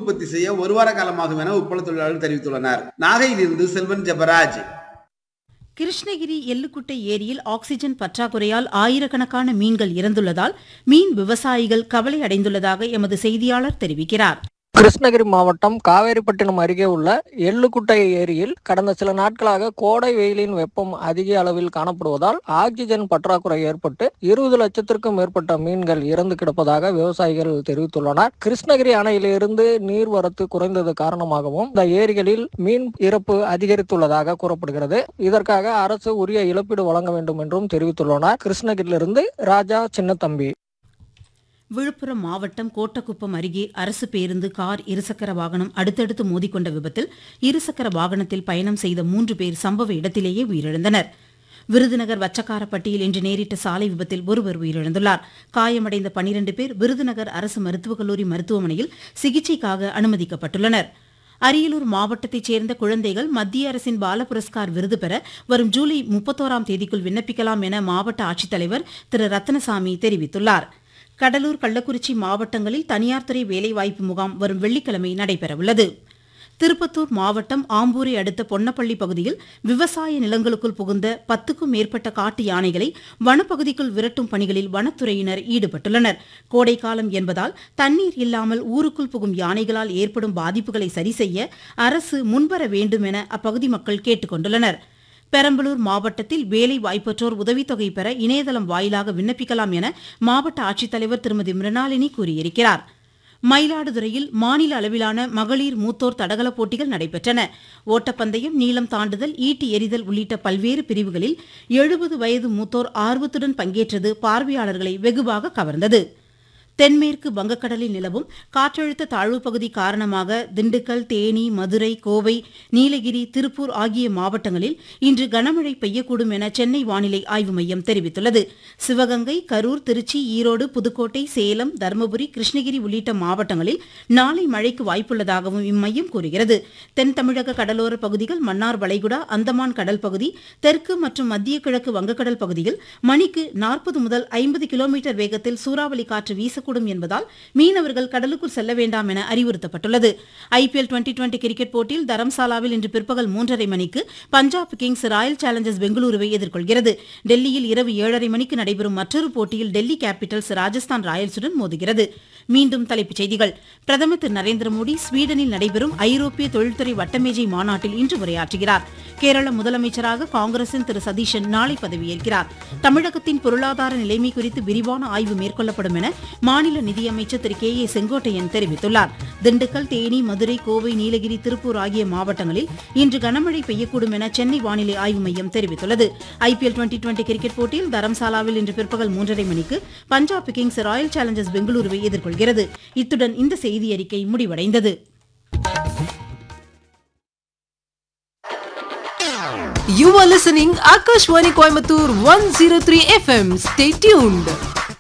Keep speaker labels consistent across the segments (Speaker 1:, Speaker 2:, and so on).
Speaker 1: உற்பத்தி செய்ய ஒரு வார காலமாகும் என உப்பள தொழிலாளர்கள் தெரிவித்துள்ளனர் நாகையிலிருந்து செல்வன் ஜெபராஜ்
Speaker 2: கிருஷ்ணகிரி எள்ளுக்குட்டை ஏரியில் ஆக்சிஜன் பற்றாக்குறையால் ஆயிரக்கணக்கான மீன்கள் இறந்துள்ளதால் மீன் விவசாயிகள் கவலை அடைந்துள்ளதாக எமது செய்தியாளர் தெரிவிக்கிறார்
Speaker 3: கிருஷ்ணகிரி மாவட்டம் காவேரிப்பட்டினம் அருகே உள்ள எள்ளுக்குட்டை ஏரியில் கடந்த சில நாட்களாக கோடை வெயிலின் வெப்பம் அதிக அளவில் காணப்படுவதால் ஆக்சிஜன் பற்றாக்குறை ஏற்பட்டு இருபது லட்சத்திற்கும் மேற்பட்ட மீன்கள் இறந்து கிடப்பதாக விவசாயிகள் தெரிவித்துள்ளனர் கிருஷ்ணகிரி அணையிலிருந்து நீர்வரத்து குறைந்தது காரணமாகவும் இந்த ஏரிகளில் மீன் இறப்பு அதிகரித்துள்ளதாக கூறப்படுகிறது இதற்காக அரசு உரிய இழப்பீடு வழங்க வேண்டும் என்றும் தெரிவித்துள்ளனர் கிருஷ்ணகிரியிலிருந்து ராஜா சின்னத்தம்பி
Speaker 2: விழுப்புரம் மாவட்டம் கோட்டக்குப்பம் அருகே அரசு பேருந்து கார் இருசக்கர வாகனம் அடுத்தடுத்து மோதிக்கொண்ட விபத்தில் இருசக்கர வாகனத்தில் பயணம் செய்த மூன்று பேர் சம்பவ இடத்திலேயே உயிரிழந்தனர் விருதுநகர் வச்சக்காரப்பட்டியில் இன்று நேரிட்ட சாலை விபத்தில் ஒருவர் உயிரிழந்துள்ளார் காயமடைந்த பனிரண்டு பேர் விருதுநகர் அரசு மருத்துவக் கல்லூரி மருத்துவமனையில் சிகிச்சைக்காக அனுமதிக்கப்பட்டுள்ளனர் அரியலூர் மாவட்டத்தைச் சேர்ந்த குழந்தைகள் மத்திய அரசின் பால புரஸ்கார் விருது பெற வரும் ஜூலை முப்பத்தோராம் தேதிக்குள் விண்ணப்பிக்கலாம் என மாவட்ட ஆட்சித்தலைவர் திரு ரத்னசாமி தெரிவித்துள்ளார் கடலூர் கள்ளக்குறிச்சி மாவட்டங்களில் தனியார் துறை வேலைவாய்ப்பு முகாம் வரும் வெள்ளிக்கிழமை நடைபெறவுள்ளது திருப்பத்தூர் மாவட்டம் ஆம்பூரை அடுத்த பொன்னப்பள்ளி பகுதியில் விவசாய நிலங்களுக்குள் புகுந்த பத்துக்கும் மேற்பட்ட காட்டு யானைகளை வனப்பகுதிக்குள் விரட்டும் பணிகளில் வனத்துறையினர் ஈடுபட்டுள்ளனர் கோடைக்காலம் என்பதால் தண்ணீர் இல்லாமல் ஊருக்குள் புகும் யானைகளால் ஏற்படும் பாதிப்புகளை சரிசெய்ய அரசு முன்வர வேண்டும் என அப்பகுதி மக்கள் கேட்டுக் கொண்டுள்ளனர் பெரம்பலூர் மாவட்டத்தில் வேலை வாய்ப்பற்றோர் உதவித்தொகை பெற இணையதளம் வாயிலாக விண்ணப்பிக்கலாம் என மாவட்ட ஆட்சித்தலைவர் திருமதி மிருணாளினி கூறியிருக்கிறார் மயிலாடுதுறையில் மாநில அளவிலான மகளிர் மூத்தோர் தடகள போட்டிகள் நடைபெற்றன ஓட்டப்பந்தயம் நீளம் தாண்டுதல் ஈட்டி எறிதல் உள்ளிட்ட பல்வேறு பிரிவுகளில் எழுபது வயது மூத்தோர் ஆர்வத்துடன் பங்கேற்றது பார்வையாளர்களை வெகுவாக கவர்ந்தது தென்மேற்கு வங்கக்கடலில் நிலவும் காற்றழுத்த தாழ்வு பகுதி காரணமாக திண்டுக்கல் தேனி மதுரை கோவை நீலகிரி திருப்பூர் ஆகிய மாவட்டங்களில் இன்று கனமழை பெய்யக்கூடும் என சென்னை வானிலை ஆய்வு மையம் தெரிவித்துள்ளது சிவகங்கை கரூர் திருச்சி ஈரோடு புதுக்கோட்டை சேலம் தருமபுரி கிருஷ்ணகிரி உள்ளிட்ட மாவட்டங்களில் நாளை மழைக்கு வாய்ப்புள்ளதாகவும் இம்மையம் கூறுகிறது தென் தமிழக கடலோர பகுதிகள் மன்னார் வளைகுடா அந்தமான் கடல் பகுதி தெற்கு மற்றும் மத்திய கிழக்கு வங்கக்கடல் பகுதியில் மணிக்கு நாற்பது முதல் ஐம்பது கிலோமீட்டர் வேகத்தில் சூறாவளி காற்று வீசக்கூடும் என்பதால் மீனவர்கள் கடலுக்குள் செல்ல வேண்டாம் என அறிவுறுத்தப்பட்டுள்ளது ஐபிஎல் டுவெண்டி டுவெண்டி கிரிக்கெட் போட்டியில் தரம்சாலாவில் இன்று பிற்பகல் மூன்றரை மணிக்கு பஞ்சாப் கிங்ஸ் ராயல் சேலஞ்சர்ஸ் பெங்களூருவை எதிர்கொள்கிறது டெல்லியில் இரவு ஏழரை மணிக்கு நடைபெறும் மற்றொரு போட்டியில் டெல்லி கேபிட்டல்ஸ் ராஜஸ்தான் ராயல்ஸுடன் மோதுகிறது மீண்டும் தலைப்புச் செய்திகள் பிரதமர் திரு நரேந்திர மோடி ஸ்வீடனில் நடைபெறும் ஐரோப்பிய தொழில்துறை வட்டமேஜை மாநாட்டில் இன்று உரையாற்றுகிறார் கேரள முதலமைச்சராக காங்கிரசின் திரு சதீஷன் நாளை பதவியேற்கிறார் தமிழகத்தின் பொருளாதார நிலைமை குறித்து விரிவான ஆய்வு மேற்கொள்ளப்படும் என மாநில நிதியமைச்சர் திரு கே ஏ செங்கோட்டையன் தெரிவித்துள்ளார் திண்டுக்கல் தேனி மதுரை கோவை நீலகிரி திருப்பூர் ஆகிய மாவட்டங்களில் இன்று கனமழை பெய்யக்கூடும் என சென்னை வானிலை ஆய்வு மையம் தெரிவித்துள்ளது ஐபிஎல் டுவெண்டி டுவெண்டி கிரிக்கெட் போட்டியில் தரம்சாலாவில் இன்று பிற்பகல் மூன்றரை மணிக்கு பஞ்சாப் கிங்ஸ் ராயல் சேலஞ்சர்ஸ் பெங்களூருவை எதிர்கொள்கிறது இத்துடன் இந்த செய்தி அறிக்கை முடிவடைந்தது
Speaker 4: You are listening Akashwani Coimbatore 103 FM. Stay tuned.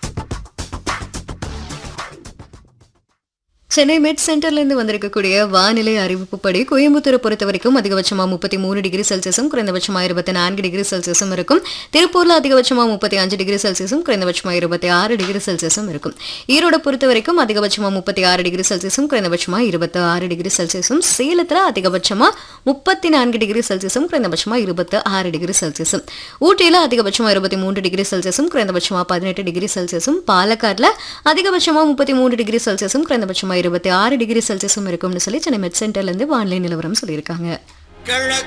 Speaker 5: Chennai மெட் சென்டர்லேருந்து வந்திருக்கக்கூடிய வானிலை அறிவிப்புப்படி கோயம்புத்தூரை பொறுத்த வரைக்கும் அதிகபட்சமா முப்பத்தி மூணு டிகிரி செல்சியஸும் குறைந்தபட்சமா இருபத்தி நான்கு டிகிரி செல்சியஸும் இருக்கும் திருப்பூர்ல அதிகபட்சமா முப்பத்தி அஞ்சு டிகிரி செல்சியஸும் குறைந்தபட்சமா இருபத்தி ஆறு டிகிரி செல்சியஸும் இருக்கும் ஈரோட பொறுத்த வரைக்கும் அதிகபட்சமா முப்பத்தி ஆறு டிகிரி செல்சியஸும் குறைந்தபட்சமா இருபத்தி ஆறு டிகிரி செல்சியஸும் சேலத்துல அதிகபட்சமா முப்பத்தி நான்கு டிகிரி செல்சியஸும் குறைந்தபட்சமா இருபத்தி ஆறு டிகிரி செல்சியஸும் ஊட்டியில அதிகபட்சமா இருபத்தி மூன்று டிகிரி செல்சியஸும் குறைந்தபட்சமா பதினெட்டு டிகிரி செல்சியஸும் பாலக்காடுல அதிகபட்சமா முப்பத்தி மூன்று டிகிரி செல்சியஸும் குறைந்தபட்சமா இருபத்தி ஆறு டிகிரி செல்சியஸும் இருக்கும்னு சொல்லி சென்னை மெட் சென்டர்ல இருந்து வானிலை நிலவரம் சொல்லியிருக்காங்க
Speaker 6: கிழக்கு